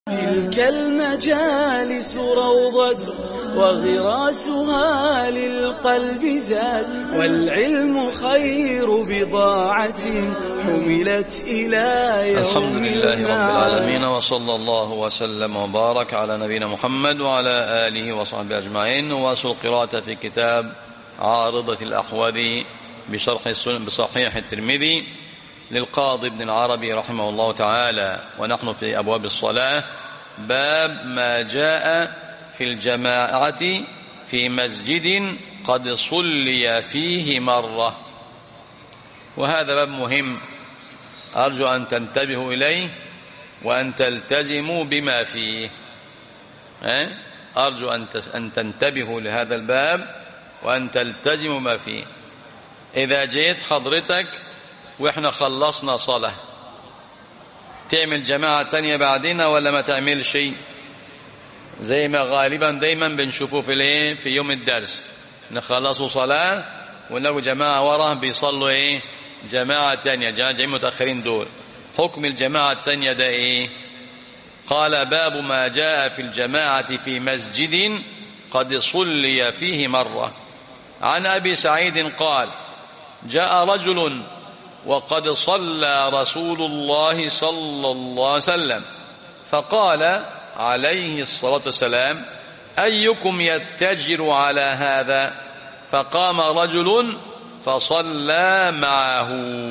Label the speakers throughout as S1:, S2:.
S1: تلك المجالس روضة وغراسها للقلب زاد والعلم خير بضاعة حملت إلى يوم
S2: الحمد لله رب
S1: المعاد.
S2: العالمين وصلى الله وسلم وبارك على نبينا محمد وعلى آله وصحبه أجمعين نواصل القراءة في كتاب عارضة الأحوذي بشرح السنن بصحيح الترمذي للقاضي ابن العربي رحمه الله تعالى ونحن في أبواب الصلاة باب ما جاء في الجماعة في مسجد قد صلي فيه مرة وهذا باب مهم أرجو أن تنتبهوا إليه وأن تلتزموا بما فيه ها؟ أرجو أن تس- أن تنتبهوا لهذا الباب وأن تلتزموا ما فيه إذا جيت حضرتك وإحنا خلصنا صلاة تعمل جماعة تانية بعدنا ولا ما تعمل شيء زي ما غالبا دايما بنشوفه في الايه في يوم الدرس نخلصوا صلاة ونلاقوا جماعة وراه بيصلوا ايه جماعة تانية جماعة جايين متأخرين دول حكم الجماعة التانية ده ايه قال باب ما جاء في الجماعة في مسجد قد صلي فيه مرة عن أبي سعيد قال جاء رجل وقد صلى رسول الله صلى الله عليه وسلم فقال عليه الصلاة والسلام أيكم يتجر على هذا فقام رجل فصلى معه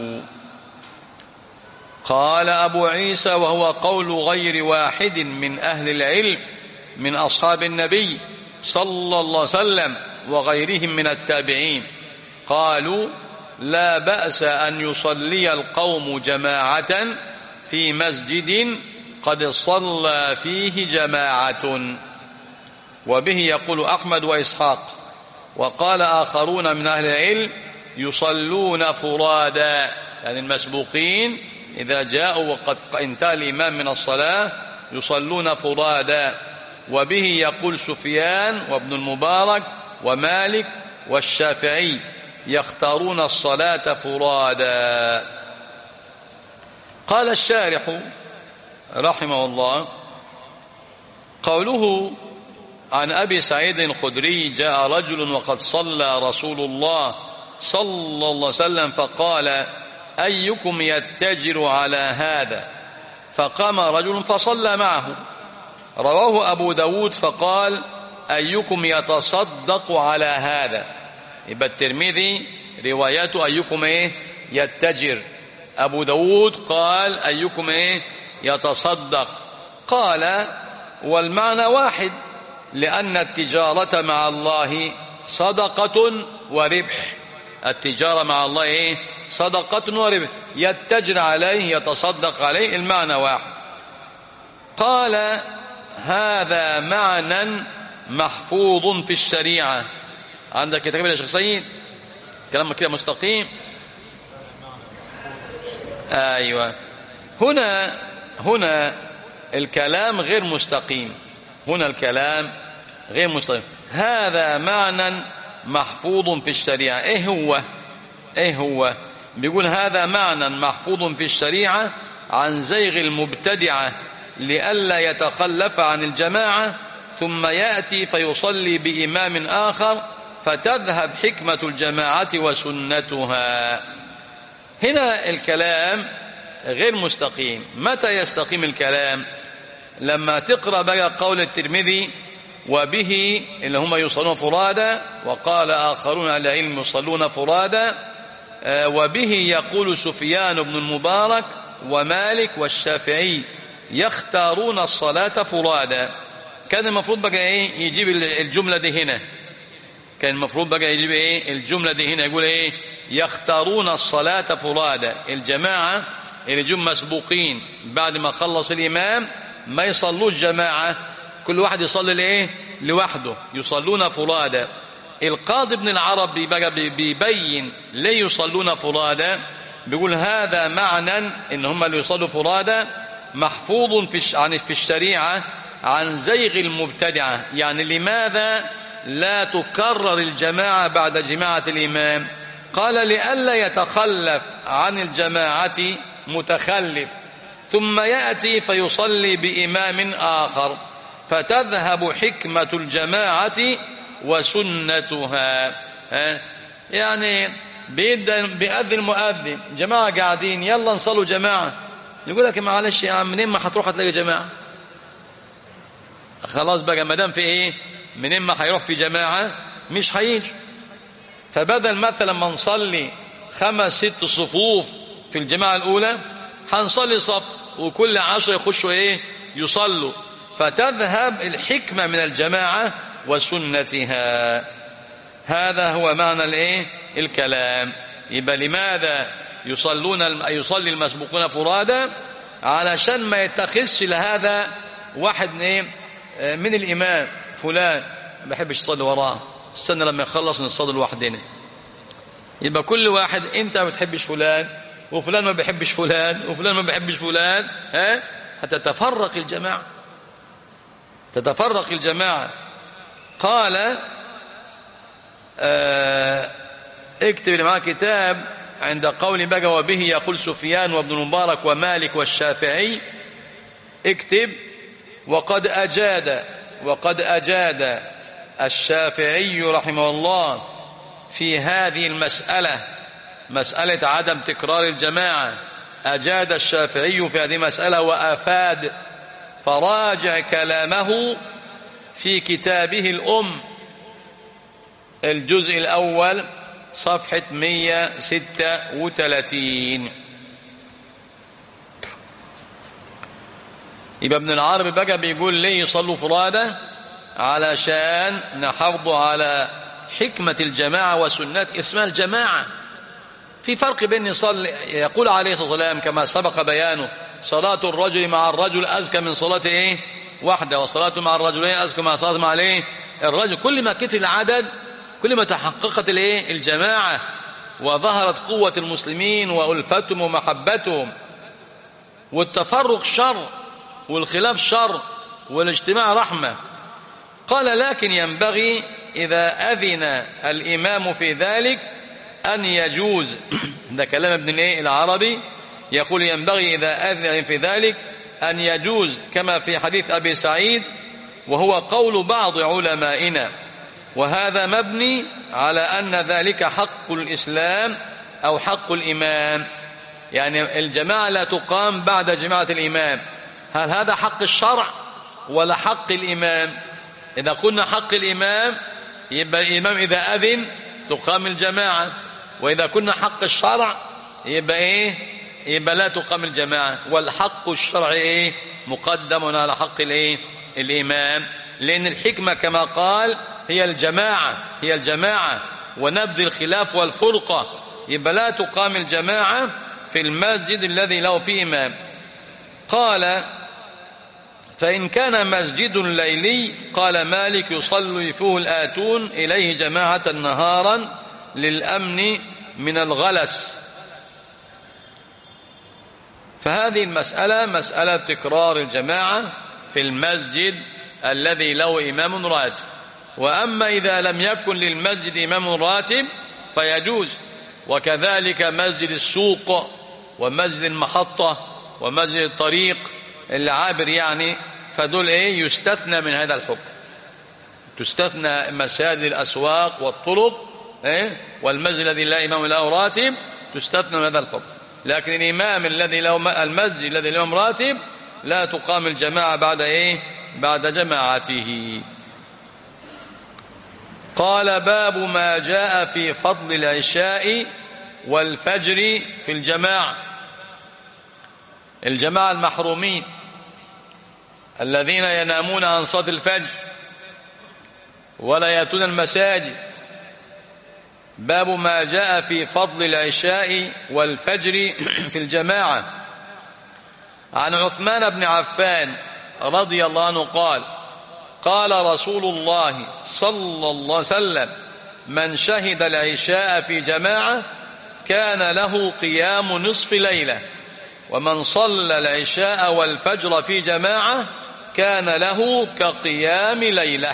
S2: قال أبو عيسى وهو قول غير واحد من أهل العلم من أصحاب النبي صلى الله عليه وسلم وغيرهم من التابعين قالوا لا بأس أن يصلي القوم جماعة في مسجد قد صلى فيه جماعة وبه يقول أحمد وإسحاق وقال آخرون من أهل العلم يصلون فرادا يعني المسبوقين إذا جاءوا وقد انتهى الإمام من الصلاة يصلون فرادا وبه يقول سفيان وابن المبارك ومالك والشافعي يختارون الصلاة فرادا قال الشارح رحمه الله قوله عن أبي سعيد الخدري جاء رجل وقد صلى رسول الله صلى الله عليه وسلم فقال أيكم يتجر على هذا فقام رجل فصلى معه رواه أبو داود فقال أيكم يتصدق على هذا يبقى الترمذي روايته أيكم إيه يتجر أبو داود قال أيكم إيه يتصدق قال والمعنى واحد لأن التجارة مع الله صدقة وربح التجارة مع الله إيه صدقة وربح يتجر عليه يتصدق عليه المعنى واحد قال هذا معنى محفوظ في الشريعة عندك كتاب يا شيخ سيد كلام كده مستقيم ايوه هنا هنا الكلام غير مستقيم هنا الكلام غير مستقيم هذا معنى محفوظ في الشريعة ايه هو ايه هو بيقول هذا معنى محفوظ في الشريعة عن زيغ المبتدعة لئلا يتخلف عن الجماعة ثم يأتي فيصلي بإمام آخر فتذهب حكمة الجماعة وسنتها هنا الكلام غير مستقيم متى يستقيم الكلام لما تقرأ بقى قول الترمذي وبه اللي هم يصلون فرادا وقال آخرون على العلم يصلون فرادا آه، وبه يقول سفيان بن المبارك ومالك والشافعي يختارون الصلاة فرادا كان المفروض بقى ايه يجيب الجملة دي هنا كان المفروض بقى يجيب ايه الجملة دي هنا يقول ايه يختارون الصلاة فرادا الجماعة اللي جم مسبوقين بعد ما خلص الإمام ما يصلوش جماعة كل واحد يصلي لايه لوحده يصلون فرادا القاضي ابن العربي بقى بي- بيبين ليه يصلون فرادا بيقول هذا معنى ان هم اللي يصلوا فرادا محفوظ في الش- عن في الشريعة عن زيغ المبتدعة يعني لماذا لا تكرر الجماعة بعد جماعة الإمام قال لئلا يتخلف عن الجماعة متخلف ثم يأتي فيصلي بإمام آخر فتذهب حكمة الجماعة وسنتها يعني بيأذن المؤذن جماعة قاعدين يلا نصلوا جماعة يقول لك معلش يا عم منين ما هتروح هتلاقي جماعة خلاص بقى ما دام في ايه منين ما هيروح في جماعة مش هيجي فبدل مثلا ما نصلي خمس ست صفوف في الجماعة الأولى هنصلي صف وكل عشرة يخشوا ايه يصلوا فتذهب الحكمة من الجماعة وسنتها هذا هو معنى الايه الكلام يبقى لماذا يصلون يصلي المسبوقون فرادا علشان ما يتخذش لهذا واحد ايه من الامام فلان ما بحبش يصلي وراه استنى لما يخلص نصلي لوحدنا يبقى كل واحد انت ما بتحبش فلان وفلان ما بيحبش فلان وفلان ما بيحبش فلان ها هتتفرق الجماعه تتفرق الجماعه قال آه اكتب اللي معاه كتاب عند قول بقى وبه يقول سفيان وابن المبارك ومالك والشافعي اكتب وقد أجاد وقد أجاد الشافعي رحمه الله في هذه المسألة مسألة عدم تكرار الجماعة أجاد الشافعي في هذه المسألة وأفاد فراجع كلامه في كتابه الأم الجزء الأول صفحة 136 يبقى ابن العربي بقى بيقول ليه يصلوا فرادى علشان نحافظ على حكمة الجماعة وسنات اسمها الجماعة في فرق بين يصلي يقول عليه الصلاة والسلام كما سبق بيانه صلاة الرجل مع الرجل أزكى من صلاة إيه واحدة وصلاته مع الرجلين أزكى مع صلاة مع الايه الرجل كل ما كتر العدد كل ما تحققت الايه الجماعة وظهرت قوة المسلمين وألفتهم ومحبتهم والتفرق شر والخلاف شر والاجتماع رحمة قال لكن ينبغي إذا أذن الإمام في ذلك أن يجوز ده كلام ابن الايه العربي يقول ينبغي إذا أذن في ذلك أن يجوز كما في حديث أبي سعيد وهو قول بعض علمائنا وهذا مبني على أن ذلك حق الإسلام أو حق الإمام يعني الجماعة لا تقام بعد جماعة الإمام هل هذا حق الشرع ولا حق الإمام إذا قلنا حق الإمام يبقى الإمام إذا أذن تقام الجماعة وإذا كنا حق الشرع يبقى إيه يبقى لا تقام الجماعة والحق الشرعي إيه مقدم على حق الإيه الإمام لأن الحكمة كما قال هي الجماعة هي الجماعة ونبذ الخلاف والفرقة يبقى لا تقام الجماعة في المسجد الذي له فيه إمام قال فإن كان مسجد ليلي قال مالك يصلي فيه الآتون إليه جماعة نهارا للأمن من الغلس فهذه المسألة مسألة تكرار الجماعة في المسجد الذي له إمام راتب وأما إذا لم يكن للمسجد إمام راتب فيجوز وكذلك مسجد السوق ومسجد المحطة ومسجد الطريق العابر يعني فدول ايه يستثنى من هذا الحكم تستثنى مساجد الأسواق والطرق ايه والمسجد الذي لا إمام له راتب تستثنى من هذا الحكم لكن الإمام الذي له المسجد الذي له راتب لا تقام الجماعة بعد ايه بعد جماعته قال باب ما جاء في فضل العشاء والفجر في الجماعة الجماعة المحرومين الذين ينامون عن صلاة الفجر ولا يأتون المساجد باب ما جاء في فضل العشاء والفجر في الجماعة عن عثمان بن عفان رضي الله عنه قال قال رسول الله صلى الله عليه وسلم من شهد العشاء في جماعة كان له قيام نصف ليلة ومن صلى العشاء والفجر في جماعة كان له كقيام ليلة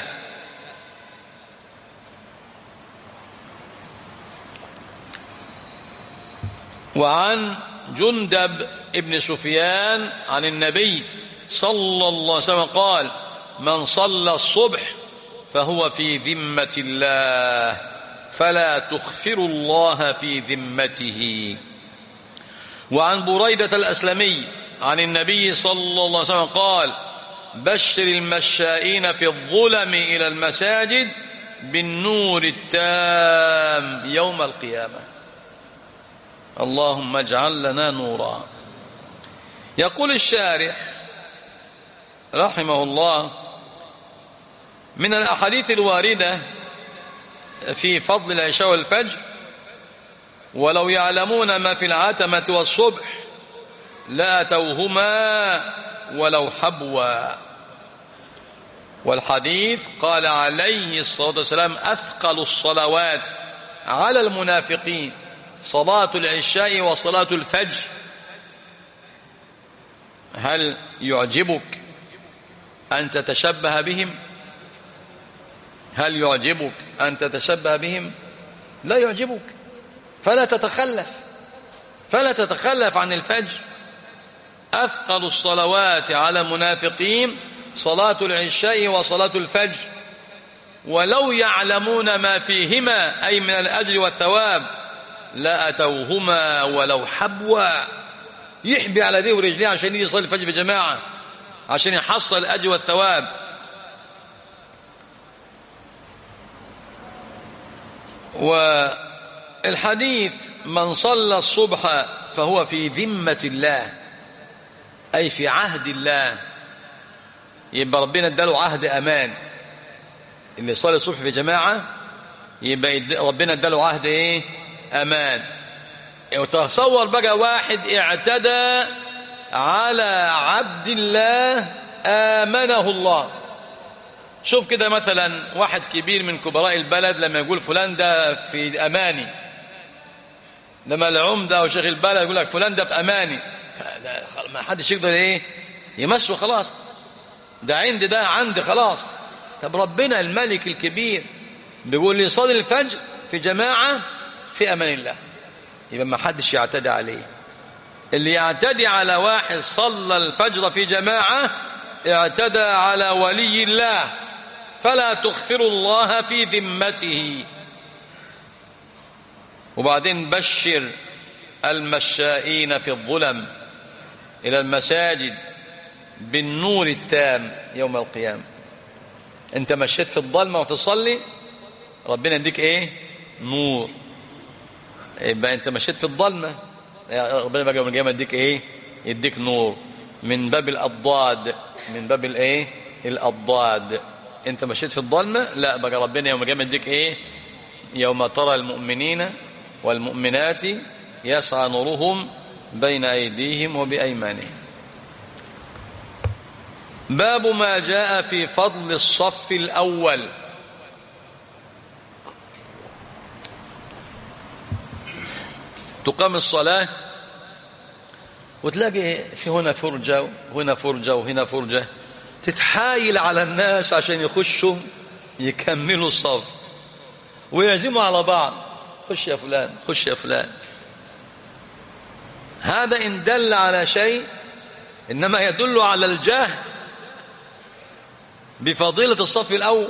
S2: وعن جندب ابن سفيان عن النبي صلى الله عليه وسلم قال من صلى الصبح فهو في ذمة الله فلا تخفروا الله في ذمته وعن بريدة الأسلمي عن النبي صلى الله عليه وسلم قال بشر المشائين في الظلم إلى المساجد بالنور التام يوم القيامة اللهم اجعل لنا نورا يقول الشارح رحمه الله من الأحاديث الواردة في فضل العشاء والفجر ولو يعلمون ما في العتمة والصبح لأتوهما ولو حبوا والحديث قال عليه الصلاة والسلام أثقل الصلوات على المنافقين صلاة العشاء وصلاة الفجر هل يعجبك أن تتشبه بهم هل يعجبك أن تتشبه بهم لا يعجبك فلا تتخلف فلا تتخلف عن الفجر أثقل الصلوات على المنافقين صلاة العشاء وصلاة الفجر ولو يعلمون ما فيهما أي من الأجر والثواب لأتوهما ولو حبوا يحبي على ذي ورجليه عشان يجي يصلي الفجر بجماعة عشان يحصل الأجر والثواب والحديث من صلى الصبح فهو في ذمة الله أي في عهد الله يبقى ربنا اداله عهد أمان اللي صلي الصبح في جماعة يبقى ربنا اداله عهد ايه أمان وتصور بقى واحد اعتدى على عبد الله آمنه الله شوف كده مثلا واحد كبير من كبراء البلد لما يقول فلان ده في أماني لما العمدة أو شيخ البلد يقول لك فلان ده في أماني ما حدش يقدر ايه يمسه خلاص ده عندي ده عندي خلاص طب ربنا الملك الكبير بيقول لي صلي الفجر في جماعة في أمان الله يبقى ما حدش يعتدي عليه اللي يعتدي على واحد صلى الفجر في جماعة اعتدى على ولي الله فلا تغفر الله في ذمته وبعدين بشر المشائين في الظلم إلى المساجد بالنور التام يوم القيامة انت مشيت في الظلمة وتصلي ربنا يديك ايه نور يبقى انت مشيت في الظلمة ربنا بقى يوم القيامة يديك ايه يديك نور من باب الأضداد من باب الايه الأضداد انت مشيت في الظلمة لا بقى ربنا يوم القيامة يديك ايه يوم ترى المؤمنين والمؤمنات يسعى نورهم بين أيديهم وبأيمانهم باب ما جاء في فضل الصف الأول تقام الصلاة وتلاقي في هنا فرجة وهنا فرجة وهنا فرجة تتحايل على الناس عشان يخشوا يكملوا الصف ويعزموا على بعض خش يا فلان خش يا فلان هذا إن دل على شيء إنما يدل على الجهل بفضيلة الصف الأول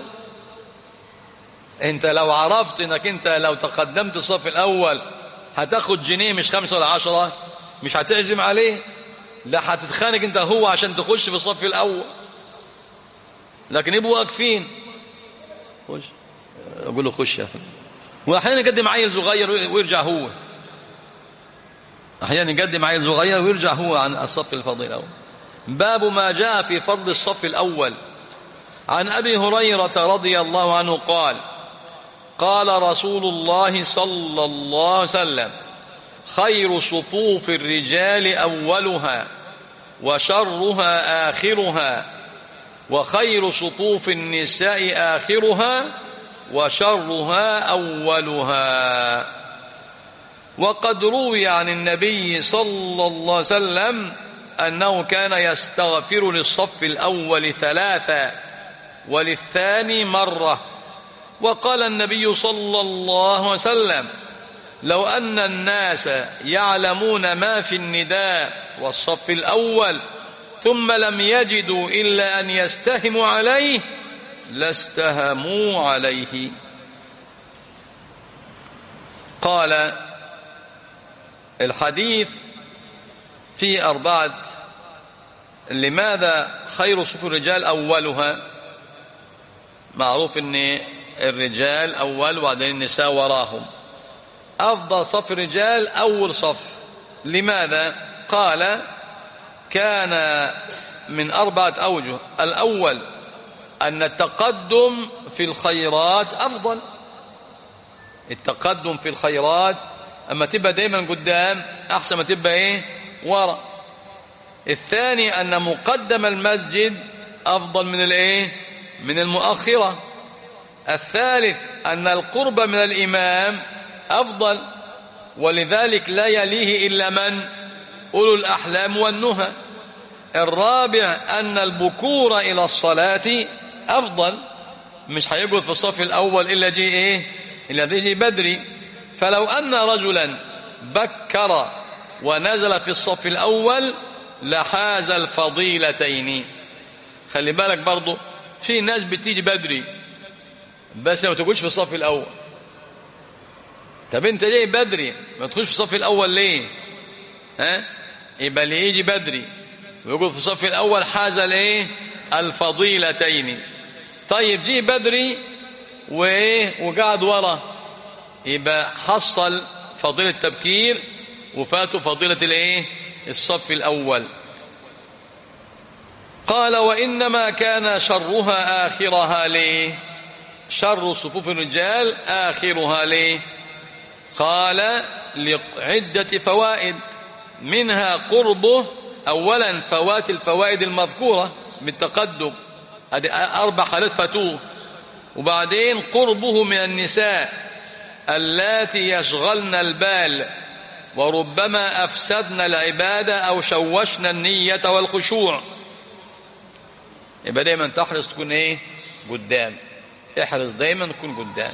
S2: انت لو عرفت انك انت لو تقدمت الصف الأول هتاخد جنيه مش خمسة ولا عشرة مش هتعزم عليه لا هتتخانق انت هو عشان تخش في الصف الأول لكن يبقوا واقفين خش اقول له خش يا فندم واحيانا يقدم عيل صغير ويرجع هو احيانا يقدم عيل صغير ويرجع هو عن الصف الفضيل الاول باب ما جاء في فضل الصف الاول عن ابي هريره رضي الله عنه قال قال رسول الله صلى الله عليه وسلم خير صفوف الرجال اولها وشرها اخرها وخير صفوف النساء اخرها وشرها اولها وقد روي عن النبي صلى الله عليه وسلم انه كان يستغفر للصف الاول ثلاثا وللثاني مره وقال النبي صلى الله عليه وسلم لو أن الناس يعلمون ما في النداء والصف الأول ثم لم يجدوا إلا أن يستهموا عليه لاستهموا عليه قال الحديث في أربعة لماذا خير صفوف الرجال أولها معروف أن الرجال أول وبعدين النساء وراهم أفضل صف الرجال أول صف لماذا قال كان من أربعة أوجه الأول أن التقدم في الخيرات أفضل التقدم في الخيرات أما تبقى دايما قدام أحسن ما تبقى إيه ورا الثاني أن مقدم المسجد أفضل من الإيه من المؤخرة الثالث أن القرب من الإمام أفضل ولذلك لا يليه إلا من أولو الأحلام والنهى الرابع أن البكور إلى الصلاة أفضل مش هيقعد في الصف الأول إلا جي إيه إلا جي بدري فلو أن رجلا بكر ونزل في الصف الأول لحاز الفضيلتين خلي بالك برضو في ناس بتيجي بدري بس ما تقولش في الصف الأول طب انت ليه بدري ما تخش في الصف الأول ليه ها يبقى اللي يجي بدري ويقول في الصف الأول حاز الايه الفضيلتين طيب جي بدري وايه وقعد ورا يبقى حصل فضيلة التبكير وفاته فضيلة الايه الصف الأول قال وإنما كان شرها آخرها ليه شر صفوف الرجال آخرها ليه قال لعدة فوائد منها قربه أولا فوات الفوائد المذكورة بالتقدم هذه أربع حالات فاتوه وبعدين قربه من النساء اللاتي يشغلن البال وربما أفسدن العبادة أو شوشن النية والخشوع يبقى دايما تحرص تكون ايه قدام احرص دايما تكون قدام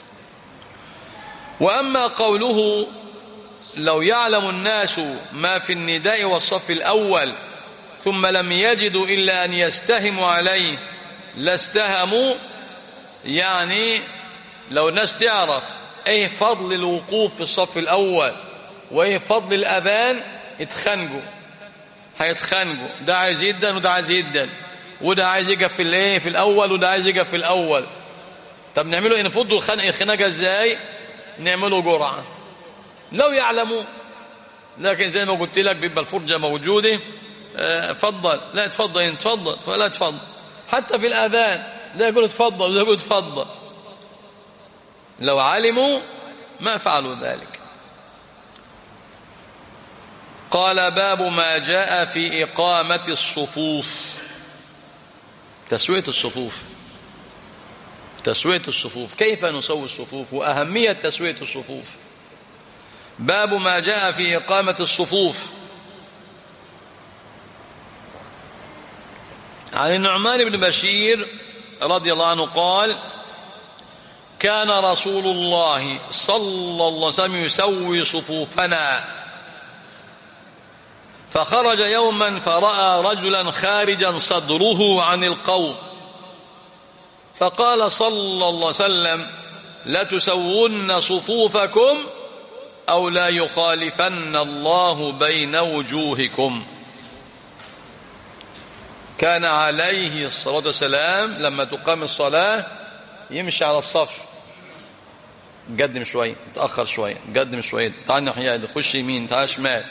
S2: وأما قوله لو يعلم الناس ما في النداء والصف الأول ثم لم يجدوا إلا أن يستهموا عليه لاستهموا يعني لو الناس تعرف ايه فضل الوقوف في الصف الأول وايه فضل الأذان اتخنقوا هيتخنقوا ده عايز يدن وده عايز يدن وده عايز يقف في الايه في الأول وده عايز يقف في الأول طب نعمله ايه نفضوا الخنق الخناقه ازاي نعمله جرعه لو يعلموا لكن زي ما قلت لك بيبقى الفرجه موجوده اه فضل لا تفضل انت تفضل لا تفضل حتى في الاذان لا يقول تفضل لا يقول تفضل لو علموا ما فعلوا ذلك قال باب ما جاء في إقامة الصفوف تسوية الصفوف تسوية الصفوف كيف نسوي الصفوف وأهمية تسوية الصفوف باب ما جاء في إقامة الصفوف عن النعمان بن بشير رضي الله عنه قال كان رسول الله صلى الله عليه وسلم يسوي صفوفنا فخرج يوما فرأى رجلا خارجا صدره عن القوم فقال صلى الله عليه وسلم لتسون صفوفكم أو لا يخالفن الله بين وجوهكم كان عليه الصلاة والسلام لما تقام الصلاة يمشي على الصف قدم شوي تأخر شوي قدم شوي تعال ناحية خش يمين تعال شمال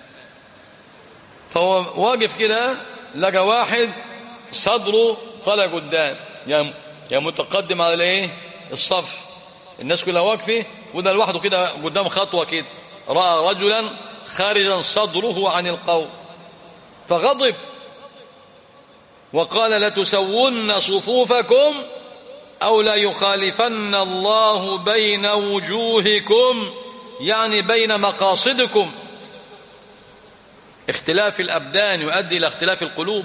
S2: فهو واقف كده لقى واحد صدره طلع قدام يا يا متقدم على الايه الصف الناس كلها واقفه وده لوحده كده قدام خطوه كده راى رجلا خارجا صدره عن القوم فغضب وقال لتسون صفوفكم او لا يخالفن الله بين وجوهكم يعني بين مقاصدكم اختلاف الابدان يؤدي الى اختلاف القلوب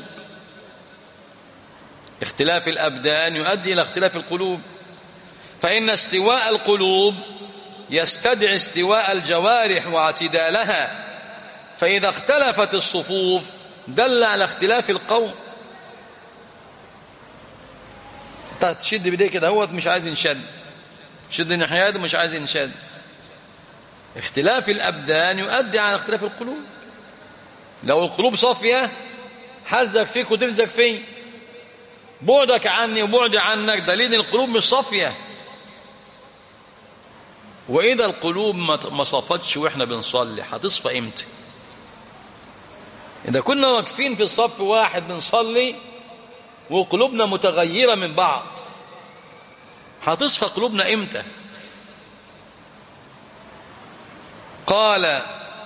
S2: اختلاف الأبدان يؤدي إلى اختلاف القلوب فإن استواء القلوب يستدعي استواء الجوارح واعتدالها فإذا اختلفت الصفوف دل على اختلاف القوم تشد بديه كده هو مش عايز ينشد شد الناحيه دي مش عايز ينشد اختلاف الابدان يؤدي على اختلاف القلوب لو القلوب صافيه حزك فيك وتلزق فيه بعدك عني وبعدي عنك دليل القلوب مش صافيه واذا القلوب ما صفتش واحنا بنصلي هتصفى امتى اذا كنا واقفين في صف واحد بنصلي وقلوبنا متغيره من بعض هتصفى قلوبنا امتى قال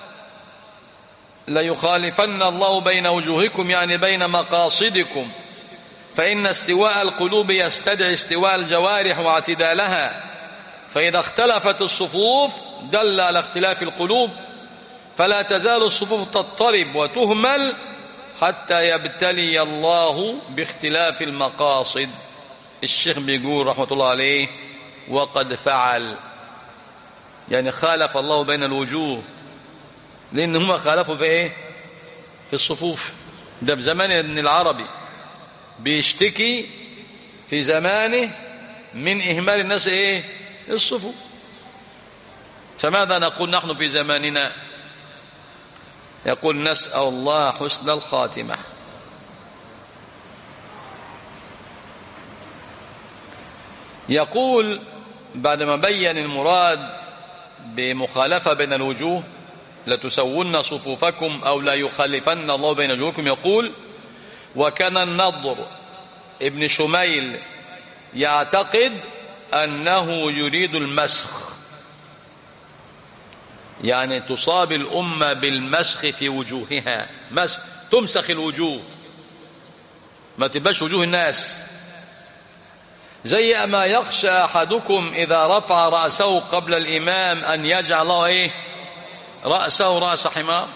S2: ليخالفن الله بين وجوهكم يعني بين مقاصدكم فإن استواء القلوب يستدعي استواء الجوارح واعتدالها فإذا اختلفت الصفوف دل على اختلاف القلوب فلا تزال الصفوف تضطرب وتهمل حتى يبتلي الله باختلاف المقاصد الشيخ بيقول رحمة الله عليه وقد فعل يعني خالف الله بين الوجوه لأن هم خالفوا في إيه في الصفوف ده في زمان ابن العربي بيشتكي في زمانه من إهمال الناس إيه الصفوف فماذا نقول نحن في زماننا يقول نسأل الله حسن الخاتمة يقول بعدما بين المراد بمخالفة بين الوجوه لتسون صفوفكم أو لا يخالفن الله بين وجوهكم يقول وكان النضر ابن شميل يعتقد أنه يريد المسخ يعني تصاب الأمة بالمسخ في وجوهها مسخ تمسخ الوجوه ما تبقاش وجوه الناس زي أما يخشى أحدكم إذا رفع رأسه قبل الإمام أن يجعل الله إيه رأسه رأس حمار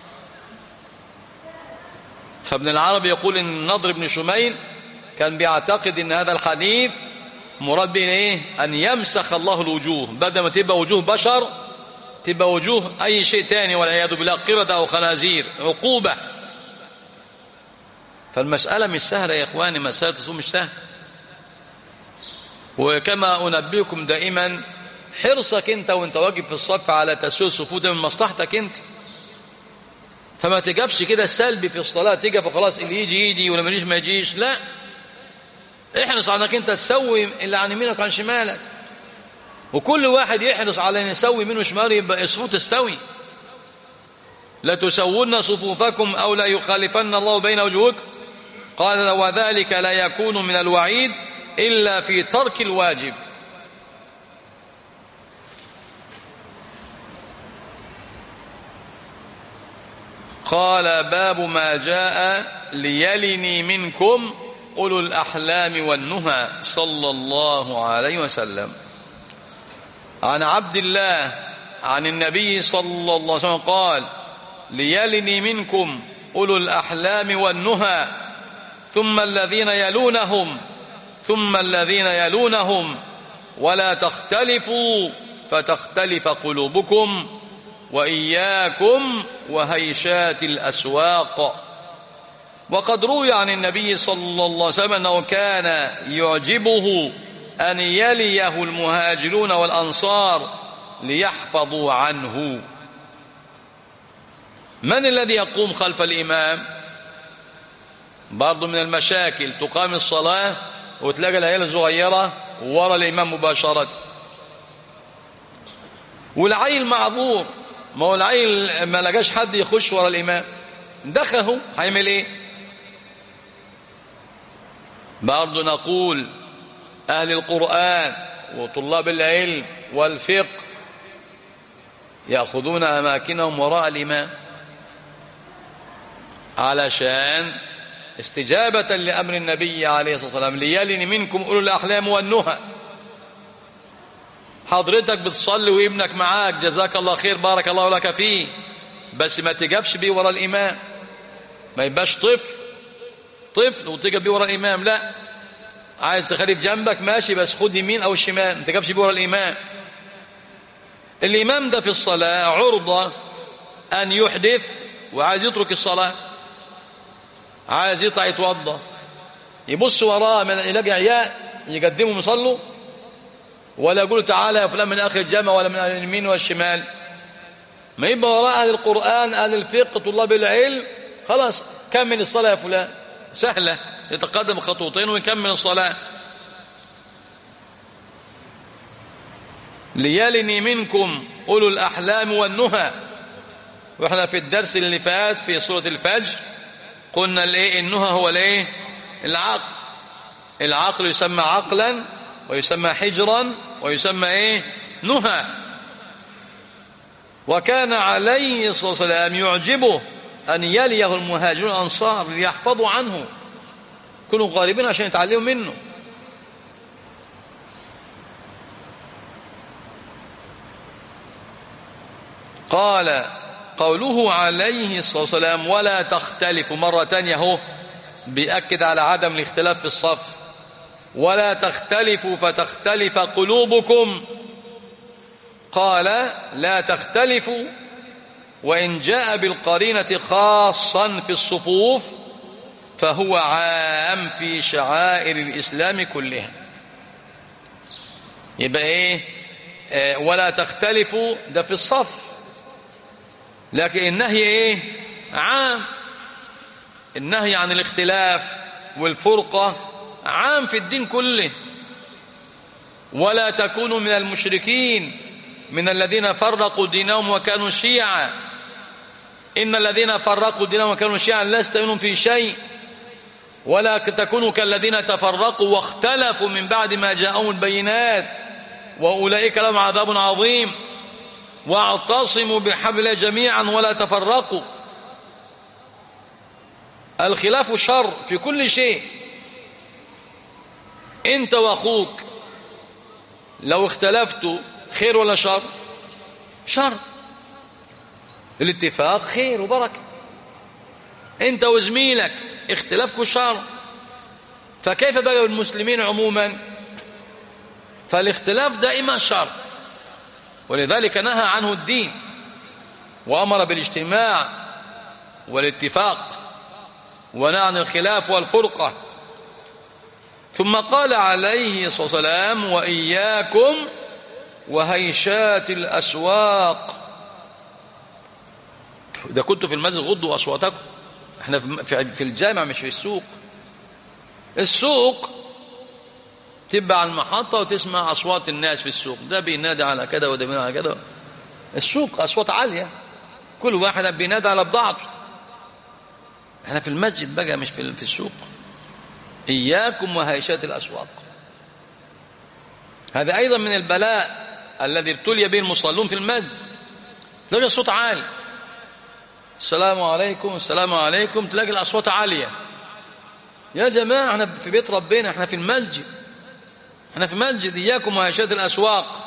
S2: فابن العربي يقول إن النضر بن شميل كان بيعتقد إن هذا الحديث مراد به إيه أن يمسخ الله الوجوه بدل ما تبقى وجوه بشر تبقى وجوه أي شيء تاني والعياذ بالله قردة أو خنازير عقوبة فالمسألة مش سهلة يا إخواني مسألة الصوم مش سهلة وكما أنبئكم دائما حرصك أنت وأنت واقف في الصف على تسوية الصفوف ده من مصلحتك أنت فما تقفش كده سلبي في الصلاة تقف وخلاص اللي يجي يجي ولا ما يجيش ما يجيش لا احرص على انك انت تسوي اللي عن يمينك وعن شمالك وكل واحد يحرص على ان يسوي منه شماله يبقى صفوف تستوي لتسون صفوفكم او لا يخالفن الله بين وجوهكم قال وذلك لا يكون من الوعيد الا في ترك الواجب قال باب ما جاء ليلني منكم أولو الأحلام والنهى صلى الله عليه وسلم عن عبد الله عن النبي صلى الله عليه وسلم قال ليلني منكم أولو الأحلام والنهى ثم الذين يلونهم ثم الذين يلونهم ولا تختلفوا فتختلف قلوبكم وإياكم وهيشات الأسواق وقد روي عن النبي صلى الله عليه وسلم أنه كان يعجبه أن يليه المهاجرون والأنصار ليحفظوا عنه من الذي يقوم خلف الإمام برضو من المشاكل تقام الصلاة وتلاقي العيال الصغيرة ورا الإمام مباشرة والعيل معذور ما هو العيل ما لقاش حد يخش ورا الإمام دخله هيعمل ايه برضو نقول أهل القرآن وطلاب العلم والفقه يأخذون أماكنهم وراء الإمام علشان استجابة لأمر النبي عليه الصلاة والسلام ليلن منكم أولو الأحلام والنهى حضرتك بتصلي وابنك معاك جزاك الله خير بارك الله لك فيه بس ما تجابش بيه ورا الإمام ما يبقاش طفل طفل وتجاب بيه ورا الإمام لا عايز تخليه جنبك ماشي بس خد يمين أو الشمال ما تجابش بيه ورا الإمام الإمام ده في الصلاة عرضة أن يحدث وعايز يترك الصلاة عايز يطلع يتوضى يبص وراه من يلاقي عيال يقدموا يصلوا ولا يقول تعالى يا فلان من آخر الجامع ولا من اليمين والشمال ما يبقى وراء أهل القرآن أهل الفقه طلاب العلم خلاص كمل الصلاة يا فلان سهلة يتقدم خطوتين ويكمل الصلاة ليلني منكم أولو الأحلام والنهى واحنا في الدرس اللي فات في سورة الفجر قلنا الايه النهى هو الايه العقل العقل يسمى عقلا ويسمى حجرا ويسمى ايه نهى وكان عليه الصلاة والسلام يعجبه أن يليه المهاجرون الأنصار ليحفظوا عنه كانوا غالبين عشان يتعلموا منه قال قوله عليه الصلاة والسلام ولا تختلف مرة تانية هو بيأكد على عدم الاختلاف في الصف ولا تختلفوا فتختلف قلوبكم قال لا تختلفوا وإن جاء بالقرينة خاصا في الصفوف فهو عام في شعائر الإسلام كلها يبقى إيه آه ولا تختلفوا ده في الصف لكن النهي إيه عام النهي عن الاختلاف والفرقة عام في الدين كله ولا تكونوا من المشركين من الذين فرقوا دينهم وكانوا شيعا إن الذين فرقوا دينهم وكانوا شيعا لست منهم في شيء ولا تكونوا كالذين تفرقوا واختلفوا من بعد ما جاءهم البينات وأولئك لهم عذاب عظيم واعتصموا بحبل جميعا ولا تفرقوا الخلاف شر في كل شيء انت واخوك لو اختلفتوا خير ولا شر شر الاتفاق خير وبركه انت وزميلك اختلافكم شر فكيف بقى المسلمين عموما فالاختلاف دائما شر ولذلك نهى عنه الدين وامر بالاجتماع والاتفاق ونهى عن الخلاف والفرقه ثم قال عليه الصلاه والسلام واياكم وهيشات الاسواق اذا كنتوا في المسجد غضوا اصواتكم احنا في الجامع مش في السوق السوق تبقى على المحطة وتسمع أصوات الناس في السوق ده بينادى على كذا وده بينادى على كذا السوق أصوات عالية كل واحد بينادى على بضاعته احنا في المسجد بقى مش في في السوق إياكم وهيشات الأسواق هذا أيضا من البلاء الذي ابتلي به المصلون في المسجد تلاقي الصوت عالي السلام عليكم السلام عليكم تلاقي الأصوات عالية يا جماعة احنا في بيت ربنا احنا في المسجد احنا في مسجد إياكم وهيشات الأسواق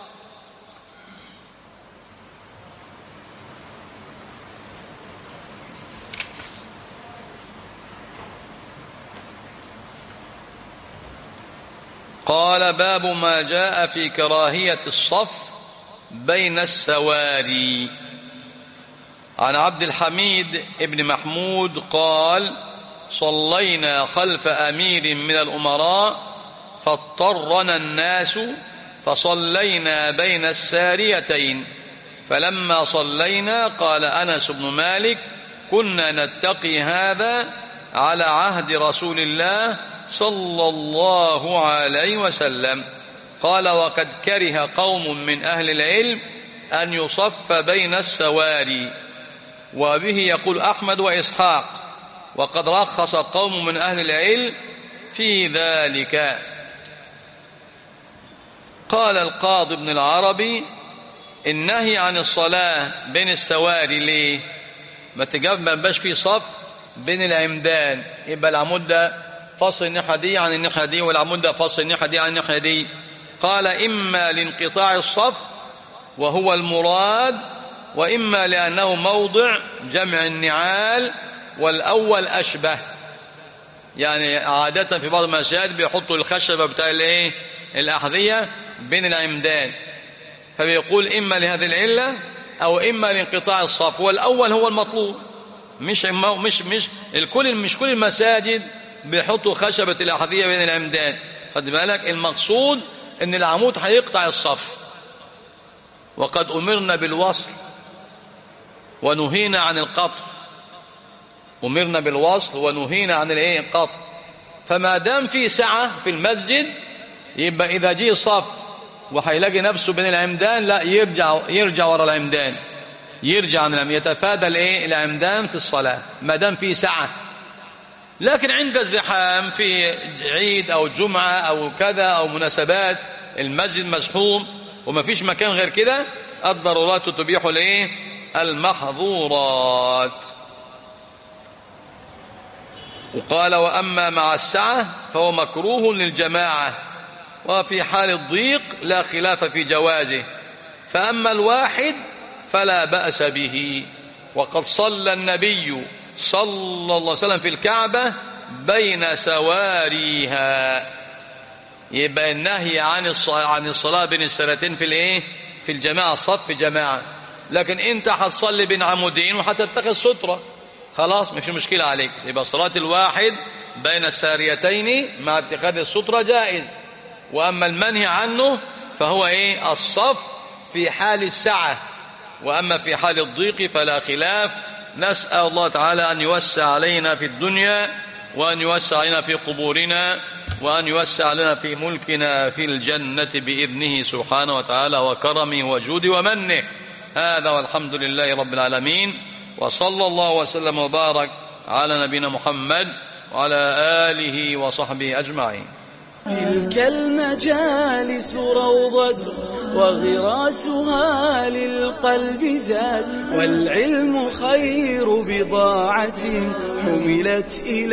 S2: قال باب ما جاء في كراهية الصف بين السواري عن عبد الحميد ابن محمود قال صلينا خلف أمير من الأمراء فاضطرنا الناس فصلينا بين الساريتين فلما صلينا قال أنس بن مالك كنا نتقي هذا على عهد رسول الله صلى الله عليه وسلم قال وقد كره قوم من أهل العلم أن يصف بين السواري وبه يقول أحمد وإسحاق وقد رخص قوم من أهل العلم في ذلك قال القاضي ابن العربي النهي عن الصلاة بين السواري ليه ما تجاب ما بقاش في صف بين العمدان يبقى العمود ده فصل الناحية دي عن الناحية دي والعمود ده فصل الناحية دي عن الناحية دي قال إما لانقطاع الصف وهو المراد وإما لأنه موضع جمع النعال والأول أشبه يعني عادة في بعض المساجد بيحطوا الخشبة بتاع الايه الأحذية بين العمدان فبيقول إما لهذه العلة أو إما لانقطاع الصف والأول هو المطلوب مش مش مش الكل مش كل المساجد بيحطوا خشبة الأحذية بين العمدان خد بالك المقصود ان العمود هيقطع الصف وقد أمرنا بالوصل ونهينا عن القطع أمرنا بالوصل ونهينا عن الايه القطع فما دام في سعة في المسجد يبقى إذا جه صف وهيلاقي نفسه بين العمدان لا يرجع يرجع ورا العمدان يرجع عن يتفادى الايه العمدان في الصلاة ما دام في سعة لكن عند الزحام في عيد أو جمعة أو كذا أو مناسبات المسجد مزحوم وما فيش مكان غير كده الضرورات تبيح الايه المحظورات وقال وأما مع السعة فهو مكروه للجماعة وفي حال الضيق لا خلاف في جوازه فأما الواحد فلا بأس به وقد صلى النبي صلى الله عليه وسلم في الكعبة بين سواريها يبقى النهي عن عن الصلاة بين السنتين في الايه في الجماعة صف جماعة لكن انت هتصلي بين عمودين وهتتخذ سترة خلاص مش مشكلة عليك يبقى صلاة الواحد بين الساريتين مع اتخاذ السترة جائز وأما المنهي عنه فهو ايه الصف في حال السعة وأما في حال الضيق فلا خلاف نسأل الله تعالى أن يوسع علينا في الدنيا وأن يوسع علينا في قبورنا وأن يوسع لنا في ملكنا في الجنة بإذنه سبحانه وتعالى وكرمه وجوده ومنه هذا والحمد لله رب العالمين وصلى الله وسلم وبارك على نبينا محمد وعلى آله وصحبه أجمعين
S1: تلك المجالس روضة وغراسها للقلب زاد والعلم خير بضاعة حملت إلى